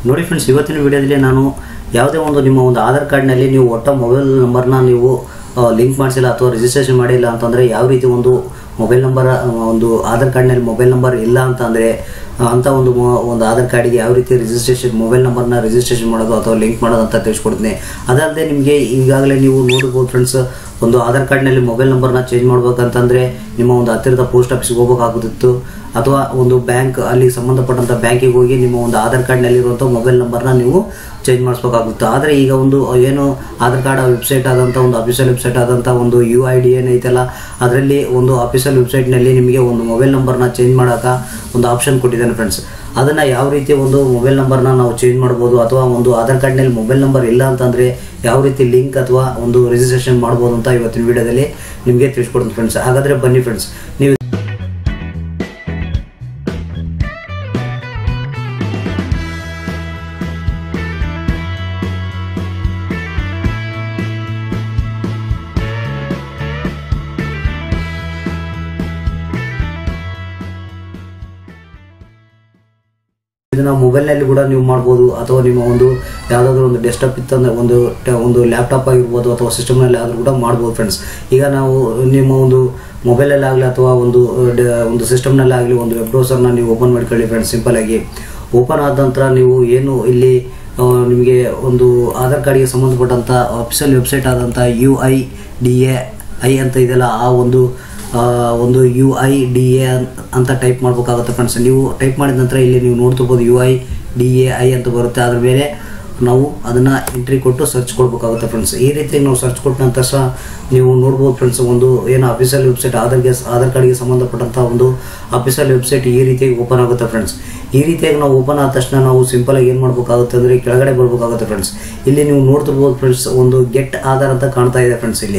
ನೋಡಿ ಫ್ರೆಂಡ್ಸ್ ಇವತ್ತಿನ ವಿಡಿಯೋದಲ್ಲಿ ನಾನು ಯಾವುದೇ ಒಂದು ನಿಮ್ಮ ಒಂದು ಆಧಾರ್ ಕಾರ್ಡ್ನಲ್ಲಿ ನೀವು ಒಟ್ಟ ಮೊಬೈಲ್ ನಂಬರ್ನ ನೀವು ಲಿಂಕ್ ಮಾಡಿಸಿಲ್ಲ ಅಥವಾ ರಿಜಿಸ್ಟ್ರೇಷನ್ ಮಾಡಿಲ್ಲ ಅಂತಂದರೆ ಯಾವ ರೀತಿ ಒಂದು ಮೊಬೈಲ್ ನಂಬರ್ ಒಂದು ಆಧಾರ್ ಕಾರ್ಡ್ನಲ್ಲಿ ಮೊಬೈಲ್ ನಂಬರ್ ಇಲ್ಲ ಅಂತಂದರೆ ಅಂಥ ಒಂದು ಮೊ- ಒಂದು ಆಧಾರ್ ಕಾರ್ಡಿಗೆ ಯಾವ ರೀತಿ ರಿಜಿಸ್ಟ್ರೇಷನ್ ಮೊಬೈಲ್ ನಂಬರ್ನ ರಿಜಿಸ್ಟ್ರೇಷನ್ ಮಾಡೋದು ಅಥವಾ ಲಿಂಕ್ ಮಾಡೋದು ಅಂತ ತಿಳಿಸ್ಕೊಡ್ತೀನಿ ಅದಲ್ಲದೆ ನಿಮಗೆ ಈಗಾಗಲೇ ನೀವು ನೋಡ್ಬೋದು ಫ್ರೆಂಡ್ಸ್ ಒಂದು ಆಧಾರ್ ಕಾರ್ಡ್ನಲ್ಲಿ ಮೊಬೈಲ್ ನಂಬರ್ನ ಚೇಂಜ್ ಮಾಡ್ಬೇಕಂತಂದರೆ ನಿಮ್ಮ ಒಂದು ಹತ್ತಿರದ ಪೋಸ್ಟ್ ಆಫೀಸ್ಗೆ ಹೋಗಬೇಕಾಗುತ್ತಿತ್ತು ಅಥವಾ ಒಂದು ಬ್ಯಾಂಕ್ ಅಲ್ಲಿ ಸಂಬಂಧಪಟ್ಟಂಥ ಬ್ಯಾಂಕಿಗೆ ಹೋಗಿ ನಿಮ್ಮ ಒಂದು ಆಧಾರ್ ಕಾರ್ಡ್ನಲ್ಲಿರುವಂಥ ಮೊಬೈಲ್ ನಂಬರ್ನ ನೀವು ಚೇಂಜ್ ಮಾಡಿಸ್ಬೇಕಾಗುತ್ತೆ ಆದರೆ ಈಗ ಒಂದು ಏನು ಆಧಾರ್ ಕಾರ್ಡ್ ವೆಬ್ಸೈಟ್ ಆದಂಥ ಒಂದು ಅಫಿಷಿಯಲ್ ವೆಬ್ಸೈಟ್ ಆದಂಥ ಒಂದು ಯು ಐ ಡಿ ಏನೈತಲ್ಲ ಅದರಲ್ಲಿ ಒಂದು ಅಫಿಷಿಯಲ್ ವೆಬ್ಸೈಟ್ನಲ್ಲಿ ನಿಮಗೆ ಒಂದು ಮೊಬೈಲ್ ನಂಬರ್ನ ಚೇಂಜ್ ಮಾಡೋಕೆ ಒಂದು ಆಪ್ಷನ್ ಕೊಟ್ಟಿದ್ದಾನೆ ಫ್ರೆಂಡ್ಸ್ ಅದನ್ನು ಯಾವ ರೀತಿ ಒಂದು ಮೊಬೈಲ್ ನಂಬರ್ನ ನಾವು ಚೇಂಜ್ ಮಾಡ್ಬೋದು ಅಥವಾ ಒಂದು ಆಧಾರ್ ಕಾರ್ಡ್ನಲ್ಲಿ ಮೊಬೈಲ್ ನಂಬರ್ ಇಲ್ಲ ಅಂತಂದರೆ ಯಾವ ರೀತಿ ಲಿಂಕ್ ಅಥವಾ ಒಂದು ರಿಜಿಸ್ಟ್ರೇಷನ್ ಮಾಡ್ಬೋದು ಅಂತ ಇವತ್ತಿನ ವಿಡಿಯೋದಲ್ಲಿ ನಿಮಗೆ ತಿಳಿಸ್ಕೊಡ್ತೀನಿ ಫ್ರೆಂಡ್ಸ್ ಹಾಗಾದರೆ ಬನ್ನಿ ಫ್ರೆಂಡ್ಸ್ ನೀವು ಇದನ್ನ ಮೊಬೈಲ್ನಲ್ಲಿ ಕೂಡ ನೀವು ಮಾಡ್ಬೋದು ಅಥವಾ ನಿಮ್ಮ ಒಂದು ಯಾವುದಾದ್ರೂ ಒಂದು ಡೆಸ್ಕ್ಟಾಪ್ ಇತ್ತಂದ್ರೆ ಒಂದು ಟ- ಒಂದು ಲ್ಯಾಪ್ಟಾಪ್ ಆಗಿರ್ಬೋದು ಅಥವಾ ಸಿಸ್ಟಮ್ನಲ್ಲಿ ಆದರೂ ಕೂಡ ಮಾಡ್ಬೋದು ಫ್ರೆಂಡ್ಸ್ ಈಗ ನಾವು ನಿಮ್ಮ ಒಂದು ಮೊಬೈಲಲ್ಲಿ ಆಗಲಿ ಅಥವಾ ಒಂದು ಡ- ಒಂದು ಸಿಸ್ಟಮ್ನಲ್ಲಿ ಆಗಲಿ ಒಂದು ವೆಬ್ ಬ್ರೌಸರ್ನ ನೀವು ಓಪನ್ ಮಾಡ್ಕೊಳ್ಳಿ ಫ್ರೆಂಡ್ಸ್ ಸಿಂಪಲ್ ಆಗಿ ಓಪನ್ ಆದ ನಂತರ ನೀವು ಏನು ಇಲ್ಲಿ ಆ, ನಿಮಗೆ ಒಂದು ಆಧಾರ್ ಕಾರ್ಡ್ಗೆ ಸಂಬಂಧಪಟ್ಟಂಥ ಅಫಿಷಿಯಲ್ ವೆಬ್ಸೈಟ್ ಆದಂಥ U I D A I ಅಂತ ಇದೆಯಲ್ಲ ಆ ಒಂದು ಆ, ಒಂದು ಯು ಐ ಡಿ ಎ ಅಂತ ಟೈಪ್ ಮಾಡ್ಬೇಕಾಗುತ್ತೆ ಫ್ರೆಂಡ್ಸ್ ನೀವು ಟೈಪ್ ಮಾಡಿದ ನಂತರ ಇಲ್ಲಿ ನೀವು ನೋಡ್ತಿರ್ಬೋದು U I D A I ಅಂತ ಬರುತ್ತೆ ಅದ್ರ ಮೇಲೆ ನಾವು ಅದನ್ನು ಎಂಟ್ರಿ ಕೊಟ್ಟು ಸರ್ಚ್ ಕೊಡ್ಬೇಕಾಗುತ್ತೆ ಫ್ರೆಂಡ್ಸ್ ಈ ರೀತಿ ನಾವು ಸರ್ಚ್ ಕೊಟ್ಟ ನಂತರ ಸಹ ನೀವು ನೋಡ್ಬೋದು ಫ್ರೆಂಡ್ಸ್ ಒಂದು ಏನು ಅಫಿಷಿಯಲ್ ವೆಬ್ಸೈಟ್ ಆಧಾರ್ಗೆ ಆಧಾರ್ ಕಾರ್ಡ್ಗೆ ಸಂಬಂಧಪಟ್ಟಂಥ ಒಂದು ಅಫಿಷಿಯಲ್ ವೆಬ್ಸೈಟ್ ಈ ರೀತಿಯಾಗಿ ಓಪನ್ ಆಗುತ್ತೆ ಫ್ರೆಂಡ್ಸ್ ಈ ರೀತಿಯಾಗಿ ನಾವು ಓಪನ್ ಆದ ತಕ್ಷಣ ನಾವು ಸಿಂಪಲ್ ಆಗಿ ಏನು ಮಾಡ್ಬೇಕಾಗುತ್ತೆ ಅಂದರೆ ಕೆಳಗಡೆ ಬರ್ಬೇಕಾಗುತ್ತೆ ಫ್ರೆಂಡ್ಸ್ ಇಲ್ಲಿ ನೀವು ನೋಡ್ತಿರ್ಬೋದು ಫ್ರೆಂಡ್ಸ್ ಒಂದು ಗೆಟ್ ಆಧಾರ್ ಅಂತ ಕಾಣ್ತಾ ಇದೆ ಫ್ರೆಂಡ್ಸ್ ಇಲ್ಲಿ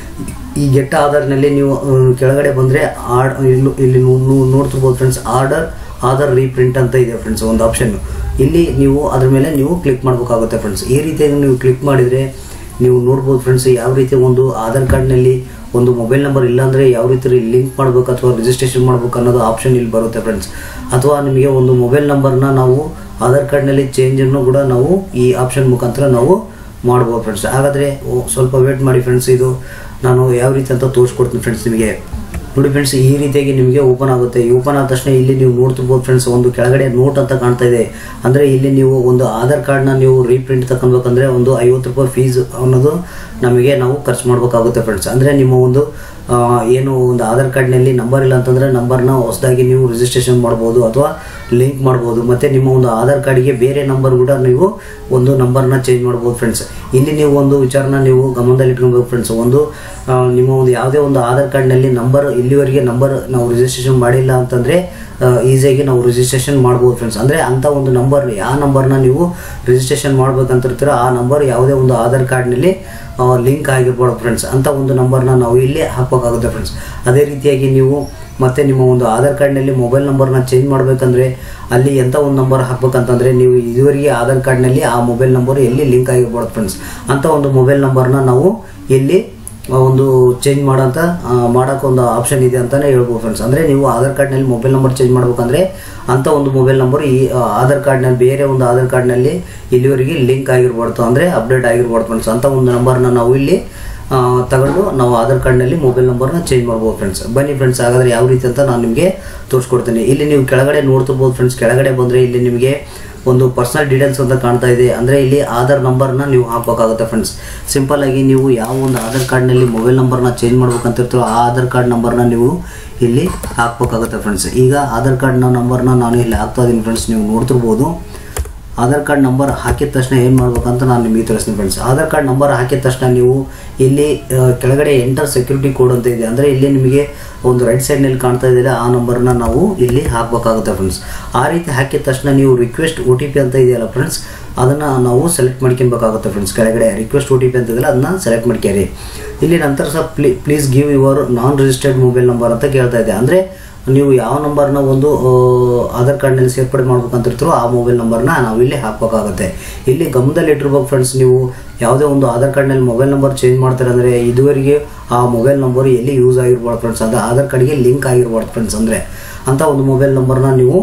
ಈ ಗೆಟ್ ಆಧಾರ್ನಲ್ಲಿ ನೀವು ಆ, ಕೆಳಗಡೆ ಬಂದರೆ ಆಡ್ ಇಲ್ಲಿ ಇಲ್ಲಿ ನೀವು ನೋ- ನೋಡ್ತಿರ್ಬೋದು ಫ್ರೆಂಡ್ಸ್ ಆರ್ಡರ್ ಆಧಾರ್ ರೀಪ್ರಿಂಟ್ ಅಂತ ಇದೆ ಫ್ರೆಂಡ್ಸ್ ಒಂದು ಆಪ್ಷನ್ ಇಲ್ಲಿ ನೀವು ಅದ್ರ ಮೇಲೆ ನೀವು ಕ್ಲಿಕ್ ಮಾಡಬೇಕಾಗುತ್ತೆ ಫ್ರೆಂಡ್ಸ್ ಈ ರೀತಿಯಾಗಿ ನೀವು ಕ್ಲಿಕ್ ಮಾಡಿದರೆ ನೀವು ನೋಡ್ಬೋದು ಫ್ರೆಂಡ್ಸ್ ಯಾವ ರೀತಿ ಒಂದು ಆಧಾರ್ ಕಾರ್ಡ್ನಲ್ಲಿ ಒಂದು ಮೊಬೈಲ್ ನಂಬರ್ ಇಲ್ಲಾಂದರೆ ಯಾವ ರೀತಿ ಲಿಂಕ್ ಮಾಡಬೇಕು ಅಥವಾ ರಿಜಿಸ್ಟ್ರೇಷನ್ ಮಾಡಬೇಕು ಅನ್ನೋದು ಆಪ್ಷನ್ ಇಲ್ಲಿ ಬರುತ್ತೆ ಫ್ರೆಂಡ್ಸ್ ಅಥವಾ ನಿಮಗೆ ಒಂದು ಮೊಬೈಲ್ ನಂಬರ್ನ ನಾವು ಆಧಾರ್ ಕಾರ್ಡ್ನಲ್ಲಿ ಚೇಂಜನ್ನು ಕೂಡ ನಾವು ಈ ಆಪ್ಷನ್ ಮುಖಾಂತರ ನಾವು ಮಾಡ್ಬೋದು ಫ್ರೆಂಡ್ಸ್ ಹಾಗಾದರೆ ಓ, ಸ್ವಲ್ಪ ವೇಟ್ ಮಾಡಿ ಫ್ರೆಂಡ್ಸ್ ಇದು ನಾನು ಯಾವ ರೀತಿ ಅಂತ ತೋರಿಸ್ಕೊಡ್ತೀನಿ ಫ್ರೆಂಡ್ಸ್ ನಿಮಗೆ ನೋಡಿ ಫ್ರೆಂಡ್ಸ್ ಈ ರೀತಿಯಾಗಿ ನಿಮಗೆ ಓಪನ್ ಆಗುತ್ತೆ ಓಪನ್ ಆದ ತಕ್ಷಣ ಇಲ್ಲಿ ನೀವು ನೋಡ್ತಿರ್ಬೋದು ಫ್ರೆಂಡ್ಸ್ ಒಂದು ಕೆಳಗಡೆ ನೋಟ್ ಅಂತ ಕಾಣ್ತಾ ಇದೆ ಅಂದರೆ ಇಲ್ಲಿ ನೀವು ಒಂದು ಆಧಾರ್ ಕಾರ್ಡ್ನ ನೀವು ರೀಪ್ರಿಂಟ್ ತಗೊಬೇಕಂದ್ರೆ ಒಂದು ಐವತ್ತು ರೂಪಾಯಿ ಫೀಸ್ ಅನ್ನೋದು ನಮಗೆ ನಾವು ಖರ್ಚು ಮಾಡಬೇಕಾಗುತ್ತೆ ಫ್ರೆಂಡ್ಸ್ ಅಂದರೆ ನಿಮ್ಮ ಒಂದು ಆ, ಏನು ಒಂದು ಆಧಾರ್ ಕಾರ್ಡ್ನಲ್ಲಿ ನಂಬರ್ ಇಲ್ಲ ಅಂತಂದರೆ ನಂಬರ್ನ ಹೊಸದಾಗಿ ನೀವು ರಿಜಿಸ್ಟ್ರೇಷನ್ ಮಾಡ್ಬೋದು ಅಥವಾ ಲಿಂಕ್ ಮಾಡ್ಬೋದು ಮತ್ತು ನಿಮ್ಮ ಒಂದು ಆಧಾರ್ ಕಾರ್ಡಿಗೆ ಬೇರೆ ನಂಬರ್ ಕೂಡ ನೀವು ಒಂದು ನಂಬರ್ನ ಚೇಂಜ್ ಮಾಡ್ಬೋದು ಫ್ರೆಂಡ್ಸ್ ಇಲ್ಲಿ ನೀವು ಒಂದು ವಿಚಾರನ ನೀವು ಗಮನದಲ್ಲಿ ಇಟ್ಕೊಬೇಕು ಫ್ರೆಂಡ್ಸ್ ಒಂದು ಆ, ನಿಮ್ಮ ಒಂದು ಯಾವುದೇ ಒಂದು ಆಧಾರ್ ಕಾರ್ಡ್ನಲ್ಲಿ ನಂಬರ್ ಇಲ್ಲಿವರೆಗೆ ನಂಬರ್ ನಾವು ರಿಜಿಸ್ಟ್ರೇಷನ್ ಮಾಡಿಲ್ಲ ಅಂತಂದರೆ ಈಸಿಯಾಗಿ ನಾವು ರಿಜಿಸ್ಟ್ರೇಷನ್ ಮಾಡ್ಬೋದು ಫ್ರೆಂಡ್ಸ್ ಅಂದರೆ ಅಂಥ ಒಂದು ನಂಬರ್ ಯಾವ ನಂಬರ್ನ ನೀವು ರಿಜಿಸ್ಟ್ರೇಷನ್ ಮಾಡ್ಬೇಕಂತಿರ್ತೀರೋ ಆ ನಂಬರ್ ಯಾವುದೇ ಒಂದು ಆಧಾರ್ ಕಾರ್ಡ್ನಲ್ಲಿ ಲಿಂಕ್ ಆಗಿರ್ಬೋದು ಫ್ರೆಂಡ್ಸ್ ಅಂತ ಒಂದು ನಂಬರ್ನ ನಾವು ಇಲ್ಲಿ ಹಾಕಬೇಕಾಗುತ್ತೆ ಫ್ರೆಂಡ್ಸ್ ಅದೇ ರೀತಿಯಾಗಿ ನೀವು ಮತ್ತೆ ನಿಮ್ಮ ಒಂದು ಆಧಾರ್ ಕಾರ್ಡ್ನಲ್ಲಿ ಮೊಬೈಲ್ ನಂಬರ್ನ ಚೇಂಜ್ ಮಾಡಬೇಕಂದ್ರೆ ಅಲ್ಲಿ ಎಂಥ ಒಂದು ನಂಬರ್ ಹಾಕ್ಬೇಕಂತಂದರೆ ನೀವು ಇದುವರೆಗೆ ಆಧಾರ್ ಕಾರ್ಡ್ನಲ್ಲಿ ಆ ಮೊಬೈಲ್ ನಂಬರ್ ಎಲ್ಲಿ ಲಿಂಕ್ ಆಗಿರ್ಬೋದು ಫ್ರೆಂಡ್ಸ್ ಅಂಥ ಒಂದು ಮೊಬೈಲ್ ನಂಬರ್ನ ನಾವು ಇಲ್ಲಿ ಆ, ಒಂದು ಚೇಂಜ್ ಮಾಡೋಂಥ ಮಾಡೋಕೆ ಒಂದು ಆಪ್ಷನ್ ಇದೆ ಅಂತಲೇ ಹೇಳ್ಬೋದು ಫ್ರೆಂಡ್ಸ್ ಅಂದರೆ ನೀವು ಆಧಾರ್ ಕಾರ್ಡ್ನಲ್ಲಿ ಮೊಬೈಲ್ ನಂಬರ್ ಚೇಂಜ್ ಮಾಡ್ಬೇಕಂದ್ರೆ ಅಂಥ ಒಂದು ಮೊಬೈಲ್ ನಂಬರ್ ಈ ಆ, ಆಧಾರ್ ಕಾರ್ಡ್ನಲ್ಲಿ ಬೇರೆ ಒಂದು ಆಧಾರ್ ಕಾರ್ಡ್ನಲ್ಲಿ ಇಲ್ಲಿವರೆಗೆ ಲಿಂಕ್ ಆಗಿರ್ಬಾರ್ದು ಅಂದರೆ ಅಪ್ಡೇಟ್ ಆಗಿರ್ಬಾರ್ದು ಫ್ರೆಂಡ್ಸ್ ಅಂಥ ಒಂದು ನಂಬರ್ನ ನಾವು ಇಲ್ಲಿ ಆ, ತಗೊಂಡು ನಾವು ಆಧಾರ್ ಕಾರ್ಡ್ನಲ್ಲಿ ಮೊಬೈಲ್ ನಂಬರ್ನ ಚೇಂಜ್ ಮಾಡ್ಬೋದು ಫ್ರೆಂಡ್ಸ್ ಬನ್ನಿ ಫ್ರೆಂಡ್ಸ್ ಹಾಗಾದ್ರೆ ಯಾವ ರೀತಿ ಅಂತ ನಾನು ನಿಮಗೆ ತೋರಿಸ್ಕೊಡ್ತೀನಿ ಇಲ್ಲಿ ನೀವು ಕೆಳಗಡೆ ನೋಡ್ತಿರ್ಬೋದು ಫ್ರೆಂಡ್ಸ್ ಕೆಳಗಡೆ ಬಂದರೆ ಇಲ್ಲಿ ನಿಮಗೆ ಒಂದು ಪರ್ಸನಲ್ ಡೀಟೇಲ್ಸ್ ಅಂತ ಕಾಣ್ತಾ ಇದೆ ಅಂದರೆ ಇಲ್ಲಿ ಆಧಾರ್ ನಂಬರ್ನ ನೀವು ಹಾಕಬೇಕಾಗುತ್ತೆ ಫ್ರೆಂಡ್ಸ್ ಸಿಂಪಲ್ ಆಗಿ ನೀವು ಯಾವ ಒಂದು ಆಧಾರ್ ಕಾರ್ಡ್ನಲ್ಲಿ ಮೊಬೈಲ್ ನಂಬರ್ನ ಚೇಂಜ್ ಮಾಡ್ಬೇಕಂತಿರ್ತೀರೋ ಆ ಆಧಾರ್ ಕಾರ್ಡ್ ನಂಬರ್ನ ನೀವು ಇಲ್ಲಿ ಹಾಕ್ಬೇಕಾಗುತ್ತೆ ಫ್ರೆಂಡ್ಸ್ ಈಗ ಆಧಾರ್ ಕಾರ್ಡ್ನ ನಂಬರ್ನ ನಾನು ಇಲ್ಲಿ ಹಾಕ್ತಾ ಇದ್ದೀನಿ ಫ್ರೆಂಡ್ಸ್ ನೀವು ನೋಡ್ತಿರ್ಬೋದು ಆಧಾರ್ ಕಾರ್ಡ್ ನಂಬರ್ ಹಾಕಿದ ತಕ್ಷಣ ಏನು ಮಾಡ್ಬೇಕಂತ ನಾನು ನಿಮಗೆ ತಿಳಿಸ್ತೀನಿ ಫ್ರೆಂಡ್ಸ್ ಆಧಾರ್ ಕಾರ್ಡ್ ನಂಬರ್ ಹಾಕಿದ ತಕ್ಷಣ ನೀವು ಇಲ್ಲಿ ಆ, ಕೆಳಗಡೆ ಎಂಟರ್ ಸೆಕ್ಯೂರಿಟಿ ಕೋಡ್ ಅಂತ ಇದೆ ಅಂದರೆ ಇಲ್ಲಿ ನಿಮಗೆ ಒಂದು ರೈಟ್ ಸೈಡ್ನಲ್ಲಿ ಕಾಣ್ತಾ ಇದೆಯಲ್ಲ ಆ ನಂಬರ್ನ ನಾವು ಇಲ್ಲಿ ಹಾಕಬೇಕಾಗುತ್ತೆ ಫ್ರೆಂಡ್ಸ್ ಆ ರೀತಿ ಹಾಕಿದ ತಕ್ಷಣ ನೀವು ರಿಕ್ವೆಸ್ಟ್ ಒ ಟಿ ಪಿ ಅಂತ ಇದೆಯಲ್ಲ ಫ್ರೆಂಡ್ಸ್ ಅದನ್ನು ನಾವು ಸೆಲೆಕ್ಟ್ ಮಾಡ್ಕೊಬೇಕಾಗುತ್ತೆ ಫ್ರೆಂಡ್ಸ್ ಕೆಳಗಡೆ ರಿಕ್ವೆಸ್ಟ್ ಒ ಟಿ ಪಿ ಅಂತ ಇದೆಯಲ್ಲ ಅದನ್ನ ಸೆಲೆಕ್ಟ್ ಮಾಡ್ಕ್ಯಾರಿ ಇಲ್ಲಿ ನಂತರ ಸಹ plea please give your non registered mobile number ಅಂತ ಕೇಳ್ತಾ ಇದೆ ಅಂದರೆ ನೀವು ಯಾವ ನಂಬರ್ನ ಒಂದು ಆ, ಆಧಾರ್ ಕಾರ್ಡ್ನಲ್ಲಿ ಸೇರ್ಪಡೆ ಮಾಡ್ಬೇಕಂತಿರ್ತೀರೋ ಆ ಮೊಬೈಲ್ ನಂಬರ್ನ ನಾವು ಇಲ್ಲಿ ಹಾಕಬೇಕಾಗುತ್ತೆ ಇಲ್ಲಿ ಗಮನದಲ್ಲಿ ಇಟ್ಟಿರ್ಬೇಕು ಫ್ರೆಂಡ್ಸ್ ನೀವು ಯಾವುದೇ ಒಂದು ಆಧಾರ್ ಕಾರ್ಡ್ನಲ್ಲಿ ಮೊಬೈಲ್ ನಂಬರ್ ಚೇಂಜ್ ಮಾಡ್ತಾರೆ ಅಂದರೆ ಇದುವರೆಗೆ ಆ ಮೊಬೈಲ್ ನಂಬರ್ ಎಲ್ಲಿ ಯೂಸ್ ಆಗಿರ್ಬಾರ್ದು ಫ್ರೆಂಡ್ಸ್ ಅಂದರೆ ಆಧಾರ್ ಕಾರ್ಡ್ಗೆ ಲಿಂಕ್ ಆಗಿರ್ಬಾರ್ದು ಫ್ರೆಂಡ್ಸ್ ಅಂದರೆ ಅಂಥ ಒಂದು ಮೊಬೈಲ್ ನಂಬರ್ನ ನೀವು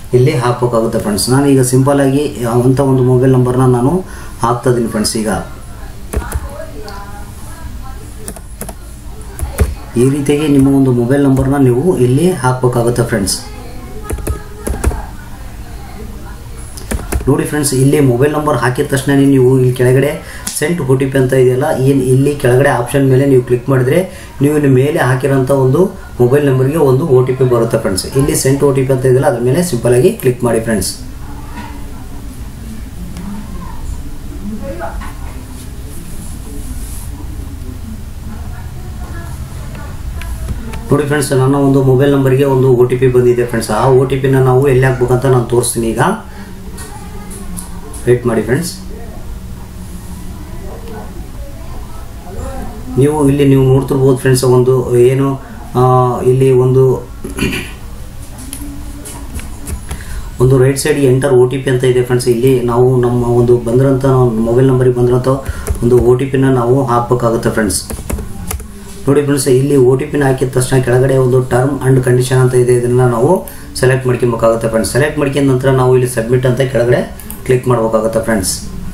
ಇಲ್ಲಿ ಹಾಕಬೇಕಾಗುತ್ತೆ ಫ್ರೆಂಡ್ಸ್ ನಾನು ಈಗ ಸಿಂಪಲ್ ಆಗಿ ಅಂಥ ಒಂದು ಮೊಬೈಲ್ ನಂಬರ್ನ ನಾನು ಹಾಕ್ತಾ ಇದ್ದೀನಿ ಫ್ರೆಂಡ್ಸ್ ಈಗ ಈ ರೀತಿಯಾಗಿ ನಿಮ್ಮ ಒಂದು ಮೊಬೈಲ್ ನಂಬರ್ನ ನೀವು ಇಲ್ಲಿ ಹಾಕಬೇಕಾಗುತ್ತೆ ಫ್ರೆಂಡ್ಸ್ ನೋಡಿ ಫ್ರೆಂಡ್ಸ್ ಇಲ್ಲಿ ಮೊಬೈಲ್ ನಂಬರ್ ಹಾಕಿದ ತಕ್ಷಣ ನೀವು ಇಲ್ಲಿ ಕೆಳಗಡೆ ಸೆಂಟ್ ಒ ಟಿ ಪಿ ಅಂತ ಇದೆಯಲ್ಲ ಏನು ಇಲ್ಲಿ ಕೆಳಗಡೆ ಆಪ್ಷನ್ ಮೇಲೆ ನೀವು ಕ್ಲಿಕ್ ಮಾಡಿದ್ರೆ ನೀವು ಇಲ್ಲಿ ಮೇಲೆ ಹಾಕಿರೋಂಥ ಒಂದು ಮೊಬೈಲ್ ನಂಬರ್ಗೆ ಒಂದು ಒ ಟಿ ಪಿ ಬರುತ್ತೆ ಫ್ರೆಂಡ್ಸ್ ಇಲ್ಲಿ ಸೆಂಟ್ ಒ ಟಿ ಪಿ ಅಂತ ಇದೆಯಲ್ಲ ಅದ್ರ ಮೇಲೆ ಸಿಂಪಲ್ ಆಗಿ ಕ್ಲಿಕ್ ಮಾಡಿ ಫ್ರೆಂಡ್ಸ್ ನೋಡಿ ಫ್ರೆಂಡ್ಸ್ ನನ್ನ ಒಂದು ಮೊಬೈಲ್ ನಂಬರ್ಗೆ ಒಂದು ಒ ಟಿ ಪಿ ಬಂದಿದೆ ಫ್ರೆಂಡ್ಸ್ ಆ ಒ ಟಿ ಪಿನ ನಾವು ಎಲ್ಲಿ ಹಾಕ್ಬೇಕಂತ ನಾನು ತೋರಿಸ್ತೀನಿ ಈಗ ವೇಟ್ ಮಾಡಿ ಫ್ರೆಂಡ್ಸ್ ನೀವು ಇಲ್ಲಿ ನೀವು ನೋಡ್ತಿರ್ಬೋದು ಫ್ರೆಂಡ್ಸ್ ಒಂದು ಏನು ಆ, ಇಲ್ಲಿ ಒಂದು ಒಂದು right side enter O T P ಅಂತ ಇದೆ ಫ್ರೆಂಡ್ಸ್ ಇಲ್ಲಿ ನಾವು ನಮ್ಮ ಒಂದು ಬಂದಿರೋಂಥ ಮೊಬೈಲ್ ನಂಬರಿಗೆ ಬಂದಿರೋಂಥ ಒಂದು ಒ ಟಿ ಪಿನ ನಾವು ಹಾಕಬೇಕಾಗುತ್ತೆ ಫ್ರೆಂಡ್ಸ್ ನೋಡಿ ಫ್ರೆಂಡ್ಸ್ ಇಲ್ಲಿ ಒ ಟಿ ಪಿನ ಹಾಕಿದ ತಕ್ಷಣ ಕೆಳಗಡೆ ಒಂದು ಟರ್ಮ್ ಅಂಡ್ ಕಂಡೀಷನ್ ಅಂತ ಇದೆ ಇದನ್ನ ನಾವು ಸೆಲೆಕ್ಟ್ ಮಾಡ್ಕೊಬೇಕಾಗುತ್ತೆ ಫ್ರೆಂಡ್ಸ್ ಸೆಲೆಕ್ಟ್ ಮಾಡ್ಕೊಂಡ ನಂತರ ನಾವು ಇಲ್ಲಿ ಸಬ್ಮಿಟ್ ಅಂತ ಕೆಳಗಡೆ ಕ್ಲಿಕ್ ಮಾಡಬೇಕಾಗುತ್ತೆ ಫ್ರೆಂಡ್ಸ್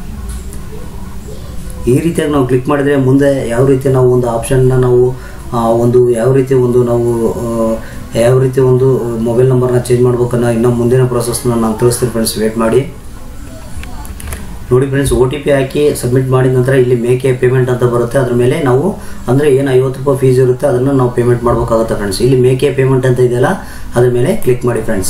ಈ ರೀತಿಯಾಗಿ ನಾವು ಕ್ಲಿಕ್ ಮಾಡಿದರೆ ಮುಂದೆ ಯಾವ ರೀತಿ ನಾವು ಒಂದು ಆಪ್ಷನ್ನ ನಾವು ಆ, ಒಂದು ಯಾವ ರೀತಿ ಒಂದು ನಾವು ಆ, ಯಾವ ರೀತಿ ಒಂದು ಮೊಬೈಲ್ ನಂಬರ್ನ ಚೇಂಜ್ ಮಾಡ್ಬೇಕನ್ನೋ ಇನ್ನೂ ಮುಂದಿನ ಪ್ರೊಸೆಸ್ನ ನಾನು ತಿಳಿಸ್ತೀನಿ ಫ್ರೆಂಡ್ಸ್ ವೇಟ್ ಮಾಡಿ ನೋಡಿ ಫ್ರೆಂಡ್ಸ್ ಒ ಟಿ ಪಿ ಹಾಕಿ ಸಬ್ಮಿಟ್ ಮಾಡಿದ ನಂತರ ಇಲ್ಲಿ ಮೇಕೆ ಪೇಮೆಂಟ್ ಅಂತ ಬರುತ್ತೆ ಅದ್ರ ಮೇಲೆ ನಾವು ಅಂದರೆ ಏನು ಐವತ್ತು ರೂಪಾಯಿ ಫೀಸ್ ಇರುತ್ತೆ ಅದನ್ನು ನಾವು ಪೇಮೆಂಟ್ ಮಾಡಬೇಕಾಗುತ್ತೆ ಫ್ರೆಂಡ್ಸ್ ಇಲ್ಲಿ ಮೇಕೆ ಪೇಮೆಂಟ್ ಅಂತ ಇದೆಯಲ್ಲ ಅದ್ರ ಮೇಲೆ ಕ್ಲಿಕ್ ಮಾಡಿ ಫ್ರೆಂಡ್ಸ್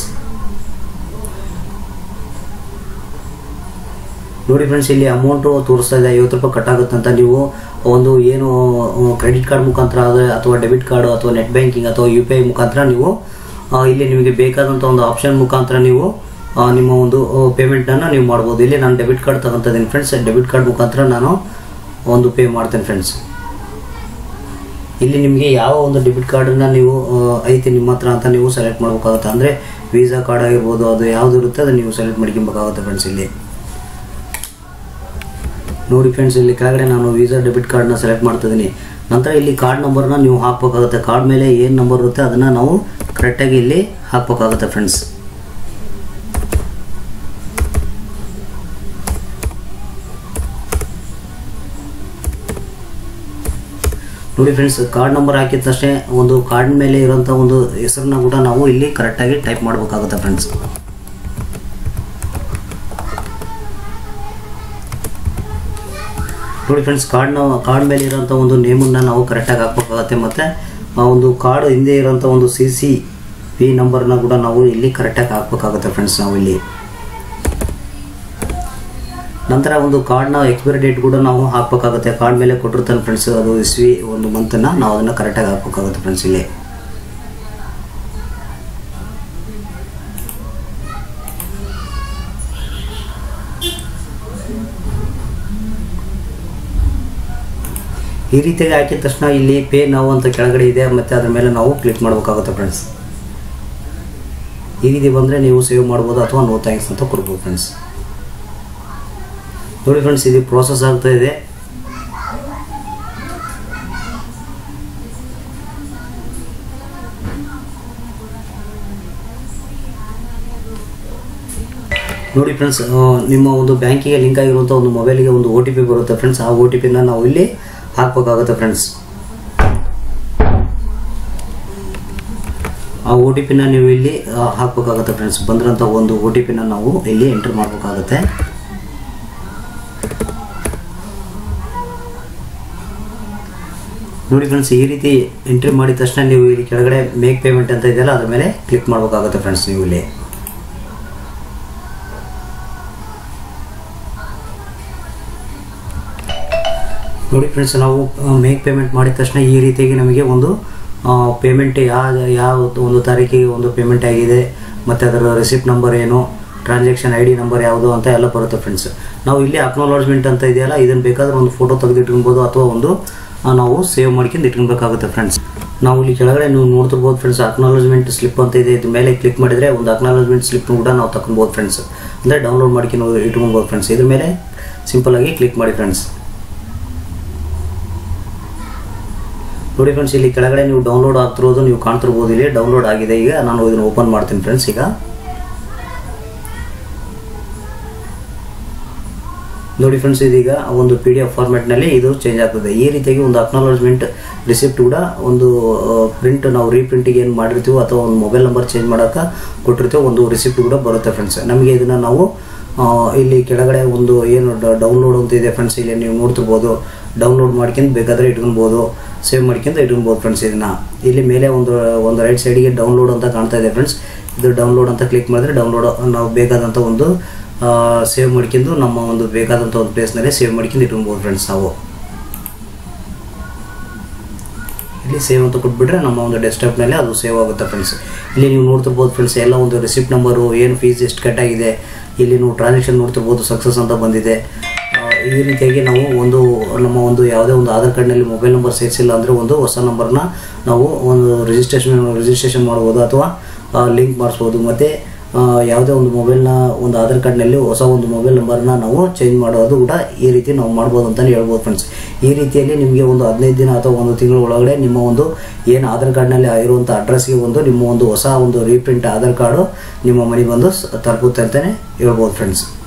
ನೋಡಿ ಫ್ರೆಂಡ್ಸ್ ಇಲ್ಲಿ ಅಮೌಂಟು ತೋರಿಸ್ತಾ ಇದೆ ಐವತ್ತು ರೂಪಾಯಿ ಕಟ್ ಆಗುತ್ತೆ ಅಂತ ನೀವು ಒಂದು ಏನು ಕ್ರೆಡಿಟ್ ಕಾರ್ಡ್ ಮುಖಾಂತರ ಆದರೆ ಅಥವಾ ಡೆಬಿಟ್ ಕಾರ್ಡು ಅಥವಾ ನೆಟ್ ಬ್ಯಾಂಕಿಂಗ್ ಅಥವಾ ಯು ಪಿ ಐ ಮುಖಾಂತರ ನೀವು ಆ, ಇಲ್ಲಿ ನಿಮಗೆ ಬೇಕಾದಂಥ ಒಂದು ಆಪ್ಷನ್ ಮುಖಾಂತರ ನೀವು ಆ, ನಿಮ್ಮ ಒಂದು ಪೇಮೆಂಟನ್ನು ನೀವು ಮಾಡ್ಬೋದು ಇಲ್ಲಿ ನಾನು ಡೆಬಿಟ್ ಕಾರ್ಡ್ ತಗೊತಾ ಇದ್ದೀನಿ ಫ್ರೆಂಡ್ಸ್ ಡೆಬಿಟ್ ಕಾರ್ಡ್ ಮುಖಾಂತರ ನಾನು ಒಂದು ಪೇ ಮಾಡ್ತೇನೆ ಫ್ರೆಂಡ್ಸ್ ಇಲ್ಲಿ ನಿಮಗೆ ಯಾವ ಒಂದು ಡೆಬಿಟ್ ಕಾರ್ಡನ್ನ ನೀವು ಆ, ಐತಿ ನಿಮ್ಮ ಹತ್ರ ಅಂತ ನೀವು ಸೆಲೆಕ್ಟ್ ಮಾಡ್ಬೇಕಾಗುತ್ತೆ ಅಂದರೆ ವೀಸಾ ಕಾರ್ಡ್ ಆಗಿರ್ಬೋದು ಅದು ಯಾವುದು ಇರುತ್ತೆ ಅದನ್ನು ನೀವು ಸೆಲೆಕ್ಟ್ ಮಾಡ್ಕೊಬೇಕಾಗುತ್ತೆ ಫ್ರೆಂಡ್ಸ್ ಇಲ್ಲಿ ನೋಡಿ ಫ್ರೆಂಡ್ಸ್ ಇಲ್ಲಿ ಕೆಳಗಡೆ ನಾನು ವೀಸಾ ಡೆಬಿಟ್ ಕಾರ್ಡ್ನ ಸೆಲೆಕ್ಟ್ ಮಾಡ್ತಿದ್ದೀನಿ ನಂತರ ಇಲ್ಲಿ ಕಾರ್ಡ್ ನಂಬರ್ನ ನೀವು ಹಾಕಬೇಕಾಗುತ್ತೆ ಕಾರ್ಡ್ ಮೇಲೆ ಏನು ನಂಬರ್ ಇರುತ್ತೆ ಅದನ್ನು ನಾವು ಕರೆಕ್ಟಾಗಿ ಇಲ್ಲಿ ಹಾಕಬೇಕಾಗುತ್ತೆ ಫ್ರೆಂಡ್ಸ್ ನೋಡಿ ಫ್ರೆಂಡ್ಸ್ ಕಾರ್ಡ್ ನಂಬರ್ ಹಾಕಿದ ತಕ್ಷಣ ಒಂದು ಕಾರ್ಡ್ ಮೇಲೆ ಇರೋಂಥ ಒಂದು ಹೆಸರನ್ನ ಕೂಡ ನಾವು ಇಲ್ಲಿ ಕರೆಕ್ಟಾಗಿ ಟೈಪ್ ಮಾಡಬೇಕಾಗುತ್ತೆ ಫ್ರೆಂಡ್ಸ್ ನೋಡಿ ಫ್ರೆಂಡ್ಸ್ ಕಾರ್ಡ್ನ ಕಾರ್ಡ್ ಮೇಲೆ ಇರೋಂಥ ಒಂದು ನೇಮನ್ನು ನಾವು ಕರೆಕ್ಟಾಗಿ ಹಾಕ್ಬೇಕಾಗತ್ತೆ ಮತ್ತು ಆ ಒಂದು ಕಾರ್ಡ್ ಹಿಂದೆ ಇರೋಂಥ ಒಂದು ಸಿ ಸಿ ಪಿ ನಂಬರ್ನ ಕೂಡ ನಾವು ಇಲ್ಲಿ ಕರೆಕ್ಟಾಗಿ ಹಾಕ್ಬೇಕಾಗುತ್ತೆ ಫ್ರೆಂಡ್ಸ್ ನಾವು ಇಲ್ಲಿ ನಂತರ ಒಂದು ಕಾರ್ಡ್ನ ಎಕ್ಸ್ಪೈರಿ ಡೇಟ್ ಕೂಡ ನಾವು ಹಾಕಬೇಕಾಗುತ್ತೆ ಕಾರ್ಡ್ ಮೇಲೆ ಕೊಟ್ಟಿರ್ತಾನೆ ಫ್ರೆಂಡ್ಸ್ ಅದು ಇಸ್ವಿ ಒಂದು ಮಂತನ್ನು ನಾವು ಅದನ್ನು ಕರೆಕ್ಟಾಗಿ ಹಾಕಬೇಕಾಗುತ್ತೆ ಫ್ರೆಂಡ್ಸ್ ಇಲ್ಲಿ ಈ ರೀತಿಯಾಗಿ ಹಾಕಿದ ತಕ್ಷಣ ಇಲ್ಲಿ ಪೇ ನಾವು ಅಂತ ಕೆಳಗಡೆ ಇದೆ ಮತ್ತು ಅದ್ರ ಮೇಲೆ ನಾವು ಕ್ಲಿಕ್ ಮಾಡಬೇಕಾಗುತ್ತೆ ಫ್ರೆಂಡ್ಸ್ ಈ ರೀತಿ ಬಂದರೆ ನೀವು ಸೇವ್ ಮಾಡ್ಬೋದು ಅಥವಾ ನೋ ಥ್ಯಾಂಕ್ಸ್ ಅಂತ ಕೊಡ್ಬೋದು ಫ್ರೆಂಡ್ಸ್ ನೋಡಿ ಫ್ರೆಂಡ್ಸ್ ಇದು ಪ್ರೋಸೆಸ್ ಆಗ್ತಾ ಇದೆ ನೋಡಿ ಫ್ರೆಂಡ್ಸ್ ನಿಮ್ಮ ಒಂದು ಬ್ಯಾಂಕಿಗೆ ಲಿಂಕ್ ಆಗಿರುವಂಥ ಒಂದು ಮೊಬೈಲಿಗೆ ಒಂದು ಒ ಟಿ ಪಿ ಬರುತ್ತೆ ಫ್ರೆಂಡ್ಸ್ ಆ ಒ ಟಿ ಪಿನ ನಾವು ಇಲ್ಲಿ ಹಾಕಬೇಕಾಗುತ್ತೆ ಫ್ರೆಂಡ್ಸ್ ಆ ಒ ಟಿ ಪಿನ ನೀವು ಇಲ್ಲಿ ಆ, ಹಾಕ್ಬೇಕಾಗುತ್ತೆ ಫ್ರೆಂಡ್ಸ್ ಬಂದಿರೋಂಥ ಒಂದು ಒ ಟಿ ಪಿನ ನಾವು ಇಲ್ಲಿ ಎಂಟರ್ ಮಾಡಬೇಕಾಗುತ್ತೆ ನೋಡಿ ಫ್ರೆಂಡ್ಸ್ ಈ ರೀತಿ ಎಂಟ್ರಿ ಮಾಡಿದ ತಕ್ಷಣ ನೀವು ಇಲ್ಲಿ ಕೆಳಗಡೆ ಮೇಕ್ ಪೇಮೆಂಟ್ ಅಂತ ಇದೆಯಲ್ಲ ಅದ್ರ ಮೇಲೆ ಕ್ಲಿಕ್ ಮಾಡಬೇಕಾಗುತ್ತೆ ಫ್ರೆಂಡ್ಸ್ ನೀವು ಇಲ್ಲಿ ನೋಡಿ ಫ್ರೆಂಡ್ಸ್ ನಾವು ಮೇಕ್ ಪೇಮೆಂಟ್ ಮಾಡಿದ ತಕ್ಷಣ ಈ ರೀತಿಯಾಗಿ ನಮಗೆ ಒಂದು ಪೇಮೆಂಟ್ ಯಾವ ಯಾವ ಒಂದು ತಾರೀಕಿಗೆ ಒಂದು ಪೇಮೆಂಟ್ ಆಗಿದೆ ಮತ್ತು ಅದರ ರಿಸಿಪ್ಟ್ ನಂಬರ್ ಏನು ಟ್ರಾನ್ಸಾಕ್ಷನ್ ಐ ಡಿ ನಂಬರ್ ಯಾವುದು ಅಂತ ಎಲ್ಲ ಬರುತ್ತೆ ಫ್ರೆಂಡ್ಸ್ ನಾವು ಇಲ್ಲಿ ಅಕ್ನಾಲಜ್ಮೆಂಟ್ ಅಂತ ಇದೆಯಲ್ಲ ಇದನ್ನು ಬೇಕಾದ್ರೆ ಒಂದು ಫೋಟೋ ತೆಗೆದು ಇಟ್ಕೊಬೋದು ಅಥವಾ ಒಂದು ಆ, ನಾವು ಸೇವ್ ಮಾಡ್ಕೊಂಡು ಇಟ್ಕೊಬೇಕಾಗುತ್ತೆ ಫ್ರೆಂಡ್ಸ್ ನಾವು ಇಲ್ಲಿ ಕೆಳಗಡೆ ನೀವು ನೋಡ್ತಿರ್ಬೋದು ಫ್ರೆಂಡ್ಸ್ ಅಕ್ನಾಲಜ್ಮೆಂಟ್ ಸ್ಲಿಪ್ ಅಂತ ಇದೆ ಇದ್ರ ಮೇಲೆ ಕ್ಲಿಕ್ ಮಾಡಿದರೆ ಒಂದು ಅಕ್ನಾಲಜ್ಮೆಂಟ್ ಸ್ಲಿಪ್ ಕೂಡ ನಾವು ತಗೊಬೋದು ಫ್ರೆಂಡ್ಸ್ ಅಂದರೆ ಡೌನ್ಲೋಡ್ ಮಾಡ್ಕೊಂಡು ಇಟ್ಕೊಬೋದು ಫ್ರೆಂಡ್ಸ್ ಇದ್ರ ಮೇಲೆ ಸಿಂಪಲ್ ಆಗಿ ಕ್ಲಿಕ್ ಮಾಡಿ ಫ್ರೆಂಡ್ಸ್ ನೋಡಿ ಫ್ರೆಂಡ್ಸ್ ಇಲ್ಲಿ ಕೆಳಗಡೆ ನೀವು ಡೌನ್ಲೋಡ್ ಆಗ್ತಿರೋದು ನೀವು ಕಾಣ್ತಿರ್ಬೋದು ಇಲ್ಲಿ ಡೌನ್ಲೋಡ್ ಆಗಿದೆ ಈಗ ನಾನು ಇದನ್ನು ಓಪನ್ ಮಾಡ್ತೀನಿ ಫ್ರೆಂಡ್ಸ್ ಈಗ ನೋಡಿ ಫ್ರೆಂಡ್ಸ್ ಇದೀಗ ಒಂದು ಪಿ ಡಿ ಎಫ್ ಫಾರ್ಮ್ಯಾಟ್ನಲ್ಲಿ ಇದು ಚೇಂಜ್ ಆಗ್ತದೆ ಈ ರೀತಿಯಾಗಿ ಒಂದು ಅಕ್ನಾಲಜ್ಮೆಂಟ್ ರಿಸಿಪ್ಟ್ ಕೂಡ ಒಂದು ಪ್ರಿಂಟ್ ನಾವು ರೀಪ್ರಿಂಟಿಗೆ ಏನು ಮಾಡಿರ್ತೀವೋ ಅಥವಾ ಒಂದು ಮೊಬೈಲ್ ನಂಬರ್ ಚೇಂಜ್ ಮಾಡೋಕೆ ಕೊಟ್ಟಿರ್ತೀವೋ ಒಂದು ರಿಸಿಪ್ಟ್ ಕೂಡ ಬರುತ್ತೆ ಫ್ರೆಂಡ್ಸ್ ನಮಗೆ ಇದನ್ನು ನಾವು ಆ, ಇಲ್ಲಿ ಕೆಳಗಡೆ ಒಂದು ಏನು ಡೌನ್ಲೋಡ್ ಅಂತ ಇದೆ ಫ್ರೆಂಡ್ಸ್ ಇಲ್ಲಿ ನೀವು ನೋಡ್ತಿರ್ಬೋದು ಡೌನ್ಲೋಡ್ ಮಾಡ್ಕೊಂಡು ಬೇಕಾದರೆ ಇಟ್ಕೊಬೋದು ಸೇವ್ ಮಾಡ್ಕೊಂಡು ಇಟ್ಕೊಬೋದು ಫ್ರೆಂಡ್ಸ್ ಇದನ್ನ ಇಲ್ಲಿ ಮೇಲೆ ಒಂದು ಒಂದು ರೈಟ್ ಸೈಡಿಗೆ ಡೌನ್ಲೋಡ್ ಅಂತ ಕಾಣ್ತಾ ಇದೆ ಫ್ರೆಂಡ್ಸ್ ಇದು ಡೌನ್ಲೋಡ್ ಅಂತ ಕ್ಲಿಕ್ ಮಾಡಿದ್ರೆ ಡೌನ್ಲೋಡ್ ನಾವು ಬೇಕಾದಂಥ ಒಂದು ಸೇವ್ ಮಾಡ್ಕೊಂಡು ನಮ್ಮ ಒಂದು ಬೇಕಾದಂಥ ಒಂದು ಪ್ಲೇಸ್ನಲ್ಲಿ ಸೇವ್ ಮಾಡ್ಕೊಂಡು ಇಟ್ಕೊಬೋದು ಫ್ರೆಂಡ್ಸ್ ನಾವು ಇಲ್ಲಿ ಸೇವ್ ಅಂತ ಕೊಟ್ಬಿಟ್ರೆ ನಮ್ಮ ಒಂದು ಡೆಸ್ಕ್ಟಾಪ್ನಲ್ಲಿ ಅದು ಸೇವ್ ಆಗುತ್ತೆ ಫ್ರೆಂಡ್ಸ್ ಇಲ್ಲಿ ನೀವು ನೋಡ್ತಿರ್ಬೋದು ಫ್ರೆಂಡ್ಸ್ ಎಲ್ಲ ಒಂದು ರಿಸಿಪ್ಟ್ ನಂಬರು ಏನು ಫೀಸ್ ಎಷ್ಟು ಕಟ್ಟಾಗಿದೆ ಇಲ್ಲಿ ನೀವು ಟ್ರಾನ್ಸಾಕ್ಷನ್ ನೋಡ್ತಿರ್ಬೋದು ಸಕ್ಸಸ್ ಅಂತ ಬಂದಿದೆ ಆ, ಈ ರೀತಿಯಾಗಿ ನಾವು ಒಂದು ನಮ್ಮ ಒಂದು ಯಾವುದೇ ಒಂದು ಆಧಾರ್ ಕಾರ್ಡ್ನಲ್ಲಿ ಮೊಬೈಲ್ ನಂಬರ್ ಸೇರಿಸಿಲ್ಲ ಅಂದರೆ ಒಂದು ಹೊಸ ನಂಬರ್ನ ನಾವು ಒಂದು ರಿಜಿಸ್ಟ್ರೇಷನ್ ರಿಜಿಸ್ಟ್ರೇಷನ್ ಮಾಡ್ಬೋದು ಅಥವಾ ಲಿಂಕ್ ಮಾಡಿಸ್ಬೋದು ಮತ್ತು ಆ, ಯಾವುದೇ ಒಂದು ಮೊಬೈಲ್ನ ಒಂದು ಆಧಾರ್ ಕಾರ್ಡ್ನಲ್ಲಿ ಹೊಸ ಒಂದು ಮೊಬೈಲ್ ನಂಬರ್ನ ನಾವು ಚೇಂಜ್ ಮಾಡೋದು ಕೂಡ ಈ ರೀತಿ ನಾವು ಮಾಡ್ಬೋದು ಅಂತಲೇ ಹೇಳ್ಬೋದು ಫ್ರೆಂಡ್ಸ್ ಈ ರೀತಿಯಲ್ಲಿ ನಿಮಗೆ ಒಂದು ಹದಿನೈದು ದಿನ ಅಥವಾ ಒಂದು ತಿಂಗಳ ಒಳಗಡೆ ನಿಮ್ಮ ಒಂದು ಏನು ಆಧಾರ್ ಕಾರ್ಡ್ನಲ್ಲಿ ಆಗಿರುವಂಥ ಅಡ್ರೆಸ್ಗೆ ಒಂದು ನಿಮ್ಮ ಒಂದು ಹೊಸ ಒಂದು ರೀಪ್ರಿಂಟ್ ಆಧಾರ್ ಕಾರ್ಡು ನಿಮ್ಮ ಮನೆಗೆ ಬಂದು ಸ್- ತಲುಪುತ್ತೆ ಅಂತಲೇ ಹೇಳ್ಬೋದು ಫ್ರೆಂಡ್ಸ್